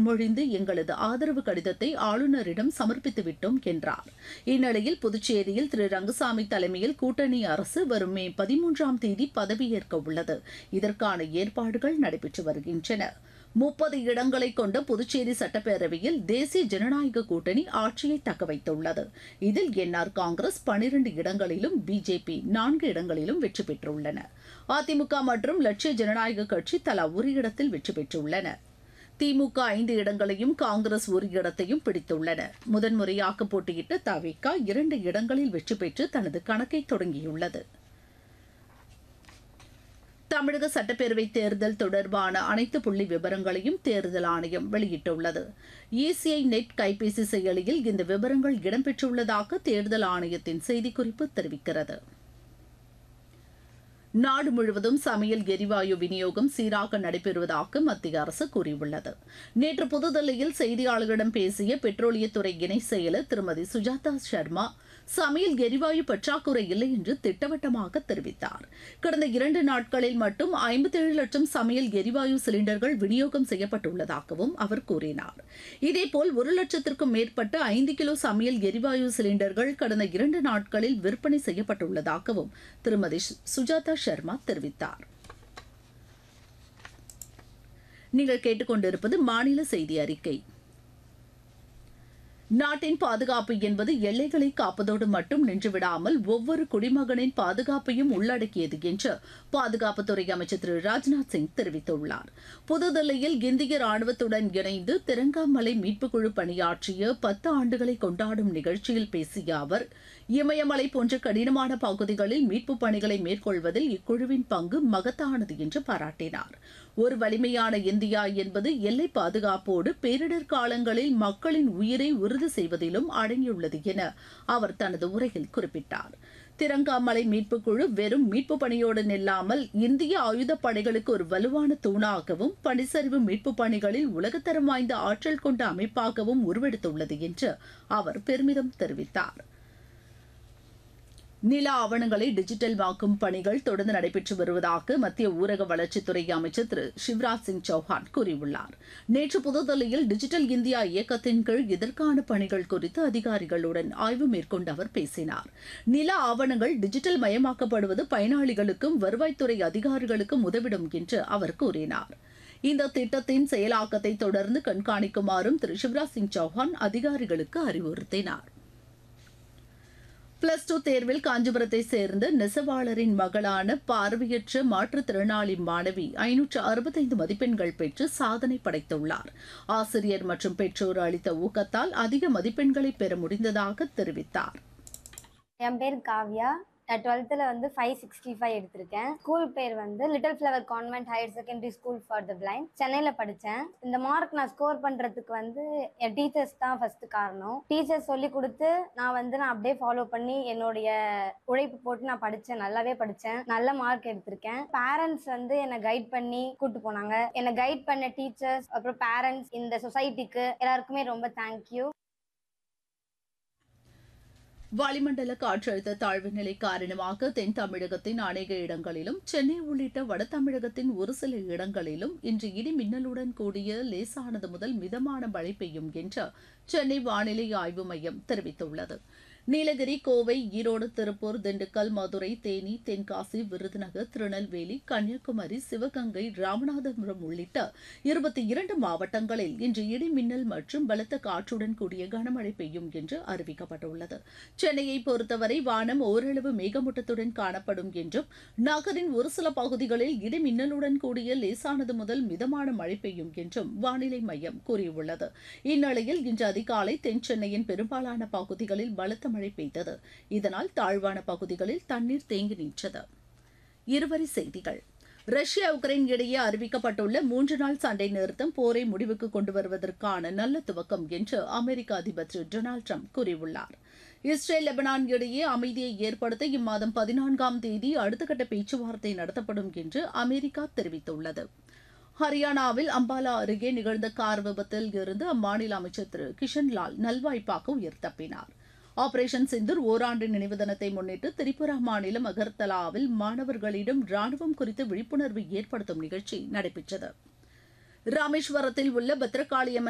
முன்மொழிந்து எங்களது ஆதரவு கடிதத்தை ஆளுநரிடம் சமர்ப்பித்து விட்டோம் என்றார் இந்நிலையில் புதுச்சேரியில் திரு ரங்கசாமி தலைமையில் கூட்டணி அரசு வரும் மே பதிமூன்றாம் தேதி பதவியேற்க உள்ளது இதற்கான ஏற்பாடுகள் நடைபெற்று வருகின்றன முப்பது இடங்களை கொண்ட புதுச்சேரி சட்டப்பேரவையில் தேசிய ஜனநாயக கூட்டணி ஆட்சியை தக்கவைத்துள்ளது இதில் என்ஆர் காங்கிரஸ் பனிரண்டு இடங்களிலும் பிஜேபி நான்கு இடங்களிலும் வெற்றி பெற்றுள்ளன அதிமுக மற்றும் லட்சிய ஜனநாயக கட்சி தலா ஒரு இடத்தில் வெற்றி பெற்றுள்ளன திமுக ஐந்து இடங்களையும் காங்கிரஸ் ஒரு இடத்தையும் பிடித்துள்ளன முதன்முறையாக போட்டியிட்ட தவிக இரண்டு இடங்களில் வெற்றி பெற்று தனது கணக்கை தொடங்கியுள்ளது தமிழக சட்டப்பேரவை தேர்தல் தொடர்பான அனைத்து புள்ளி விவரங்களையும் தேர்தல் ஆணையம் வெளியிட்டுள்ளது இசிஐ நெட் கைபேசி செயலியில் இந்த விவரங்கள் இடம்பெற்றுள்ளதாக தேர்தல் ஆணையத்தின் செய்திக்குறிப்பு தெரிவிக்கிறது நாடு முழுவதும் சமையல் எரிவாயு விநியோகம் சீராக நடைபெறுவதாக மத்திய அரசு கூறியுள்ளது நேற்று புதுதில்லியில் செய்தியாளர்களிடம் பேசிய பெட்ரோலியத்துறை இணை செயலர் திருமதி சுஜாதா சர்மா சமையல் எரிவாயு பற்றாக்குறை இல்லை என்று திட்டவட்டமாக தெரிவித்தார் கடந்த இரண்டு நாட்களில் மட்டும் ஐம்பத்தேழு லட்சம் சமையல் எரிவாயு சிலிண்டர்கள் விநியோகம் செய்யப்பட்டுள்ளதாகவும் அவர் கூறினார் இதேபோல் ஒரு லட்சத்திற்கும் மேற்பட்ட ஐந்து கிலோ சமையல் எரிவாயு சிலிண்டர்கள் கடந்த இரண்டு நாட்களில் விற்பனை செய்யப்பட்டுள்ளதாகவும் திருமதி சுஜாதா சர்மா தெரிவித்தார் நீங்கள் கேட்டுக்கொண்டிருப்பது மாநில செய்தி அறிக்கை நாட்டின் பாதுகாப்பு என்பது எல்லைகளை காப்பதோடு மட்டும் நின்றுவிடாமல் ஒவ்வொரு குடிமகனின் பாதுகாப்பையும் உள்ளடக்கியது என்று பாதுகாப்புத்துறை அமைச்சர் திரு ராஜ்நாத் சிங் தெரிவித்துள்ளார் புதுதில்லியில் இந்திய ராணுவத்துடன் இணைந்து திரங்காமலை மீட்புக் குழு பணியாற்றிய பத்து ஆண்டுகளை கொண்டாடும் நிகழ்ச்சியில் பேசிய அவர் இமயமலை போன்ற கடினமான பகுதிகளில் மீட்புப் பணிகளை மேற்கொள்வதில் இக்குழுவின் பங்கு மகத்தானது என்று பாராட்டினார் ஒரு வலிமையான இந்தியா என்பது எல்லை பாதுகாப்போடு பேரிடர் காலங்களில் மக்களின் உயிரை உறுதி செய்வதிலும் அடங்கியுள்ளது என அவர் தனது உரையில் குறிப்பிட்டார் திரங்காமலை மீட்புக் குழு வெறும் மீட்பு பணியோடு நில்லாமல் இந்திய ஆயுதப் படைகளுக்கு ஒரு வலுவான தூணாகவும் பனிச்சரிவு மீட்புப் பணிகளில் உலகத்தரம் வாய்ந்த ஆற்றல் கொண்ட அமைப்பாகவும் உருவெடுத்துள்ளது என்று அவர் பெருமிதம் தெரிவித்தார் நில ஆவணங்களை டிஜிட்டல்வாக்கும் பணிகள் தொடர்ந்து நடைபெற்று வருவதாக மத்திய ஊரக வளர்ச்சித்துறை அமைச்சர் திரு சிவராஜ் சிங் சௌஹான் கூறியுள்ளார் நேற்று புதுதில்லியில் டிஜிட்டல் இந்தியா இயக்கத்தின் கீழ் இதற்கான பணிகள் குறித்து அதிகாரிகளுடன் ஆய்வு மேற்கொண்டு அவர் பேசினார் நில ஆவணங்கள் டிஜிட்டல் மயமாக்கப்படுவது பயனாளிகளுக்கும் வருவாய்த்துறை அதிகாரிகளுக்கும் உதவிடும் என்று அவர் கூறினார் இந்த திட்டத்தின் செயலாக்கத்தை தொடர்ந்து கண்காணிக்குமாறும் திரு சிவராஜ் சிங் சௌஹான் அதிகாரிகளுக்கு அறிவுறுத்தினார் பிளஸ் டூ தேர்வில் காஞ்சிபுரத்தை சேர்ந்த நெசவாளரின் மகளான பார்வையற்ற மாற்றுத்திறனாளி மாணவி ஐநூற்று அறுபத்தைந்து மதிப்பெண்கள் பெற்று சாதனை படைத்துள்ளார் ஆசிரியர் மற்றும் பெற்றோர் அளித்த ஊக்கத்தால் அதிக மதிப்பெண்களை பெற முடிந்ததாக தெரிவித்தார் என் பேர் காவ்யா நான் டுவெல்த்தில் வந்து ஃபைவ் சிக்ஸ்டி ஃபைவ் எடுத்திருக்கேன் ஸ்கூல் பேர் வந்து little flower convent higher secondary school for the blind சென்னையில் படித்தேன் இந்த மார்க் நான் ஸ்கோர் பண்ணுறதுக்கு வந்து என் டீச்சர்ஸ் தான் ஃபஸ்ட்டு காரணம் டீச்சர்ஸ் சொல்லி கொடுத்து நான் வந்து நான் அப்படியே ஃபாலோ பண்ணி என்னுடைய உழைப்பு போட்டு நான் படித்தேன் நல்லாவே படித்தேன் நல்ல மார்க் எடுத்திருக்கேன் பேரண்ட்ஸ் வந்து என்னை கைட் பண்ணி கூட்டு போனாங்க என்னை கைட் பண்ண டீச்சர்ஸ் அப்புறம் பேரண்ட்ஸ் இந்த சொசைட்டிக்கு எல்லாருக்குமே ரொம்ப தேங்க்யூ வளிமண்டல காற்றழுத்த தாழ்வு நிலை காரணமாக தென் தமிழகத்தின் அநேக இடங்களிலும் சென்னை உள்ளிட்ட வட தமிழகத்தின் ஒரு சில இடங்களிலும் இன்று இடி மின்னலுடன் கூடிய லேசானது முதல் மிதமான மழை பெய்யும் என்று சென்னை வானிலை ஆய்வு மையம் தெரிவித்துள்ளது நீலகிரி கோவை ஈரோடு திருப்பூர் திண்டுக்கல் மதுரை தேனி தென்காசி விருதுநகர் திருநெல்வேலி கன்னியாகுமரி சிவகங்கை ராமநாதபுரம் உள்ளிட்ட இருபத்தி இரண்டு மாவட்டங்களில் இன்று இடி மின்னல் மற்றும் பலத்த காற்றுடன் கூடிய கனமழை பெய்யும் என்று அறிவிக்கப்பட்டுள்ளது சென்னையை பொறுத்தவரை வானம் ஓரளவு மேகமூட்டத்துடன் காணப்படும் என்றும் நகரின் ஒரு சில பகுதிகளில் இடி மின்னலுடன் கூடிய லேசானது முதல் மிதமான மழை பெய்யும் என்றும் வானிலை மையம் கூறியுள்ளது இந்நிலையில் இன்று அதிகாலை தென் சென்னையின் பெரும்பாலான பகுதிகளில் பலத்த மழை பெய்தது இதனால் தாழ்வான பகுதிகளில் தண்ணீர் தேங்கி நின்றது இருவரி செய்திகள் ரஷ்யா உக்ரைன் இடையே அறிவிக்கப்பட்டுள்ள மூன்று நாள் சண்டை நிறுத்தம் போரை முடிவுக்கு கொண்டு வருவதற்கான நல்ல துவக்கம் என்று அமெரிக்க அதிபர் திரு டொனால்டு ட்ரம்ப் கூறியுள்ளார் இஸ்ரேல் லெபனான் இடையே அமைதியை ஏற்படுத்த இம்மாதம் பதினான்காம் தேதி அடுத்த கட்ட பேச்சுவார்த்தை நடத்தப்படும் என்று அமெரிக்கா தெரிவித்துள்ளது ஹரியானாவில் அம்பாலா அருகே நிகழ்ந்த கார் விபத்தில் இருந்து அம்மாநில அமைச்சர் திரு கிஷன்லால் நல்வாய்ப்பாக உயிர் தப்பினார் ஆபரேஷன் சிந்தூர் ஓராண்டு நினைவு தினத்தை முன்னிட்டு திரிபுரா மாநிலம் அகர்தலாவில் மாணவர்களிடம் ராணுவம் குறித்து விழிப்புணர்வு ஏற்படுத்தும் நிகழ்ச்சி நடைபெற்றது ராமேஸ்வரத்தில் உள்ள பத்ரகாளியம்மன்